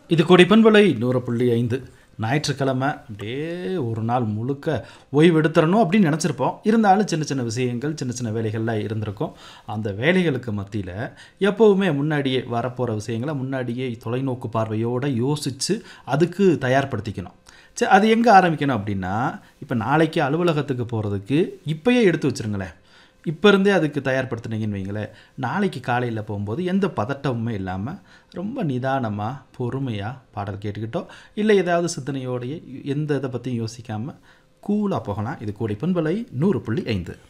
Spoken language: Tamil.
இது கொடிப்பண்பலை நூறு புள்ளி ஐந்து ஞாயிற்றுக்கிழமை அப்படியே ஒரு நாள் முழுக்க ஓய்வு எடுத்துறணும் அப்படின்னு நினச்சிருப்போம் இருந்தாலும் சின்ன சின்ன விஷயங்கள் சின்ன சின்ன வேலைகள்லாம் இருந்திருக்கும் அந்த வேலைகளுக்கு மத்தியில் எப்போவுமே முன்னாடியே வரப்போகிற விஷயங்களை முன்னாடியே தொலைநோக்கு பார்வையோடு யோசித்து அதுக்கு தயார்படுத்திக்கணும் சரி அது எங்கே ஆரம்பிக்கணும் அப்படின்னா இப்போ நாளைக்கு அலுவலகத்துக்கு போகிறதுக்கு இப்போயே எடுத்து வச்சுருங்களேன் இப்போ இருந்தே அதுக்கு தயார்படுத்துனீங்கன்னு வைங்களேன் நாளைக்கு காலையில் போகும்போது எந்த பதட்டமுமே இல்லாமல் ரொம்ப நிதானமாக பொறுமையாக பாடல் கேட்டுக்கிட்டோ இல்லை ஏதாவது சிந்தனையோடைய எந்த இதை பற்றியும் யோசிக்காமல் கூலாக போகலாம் இது கூடை பண்பலை நூறு புள்ளி ஐந்து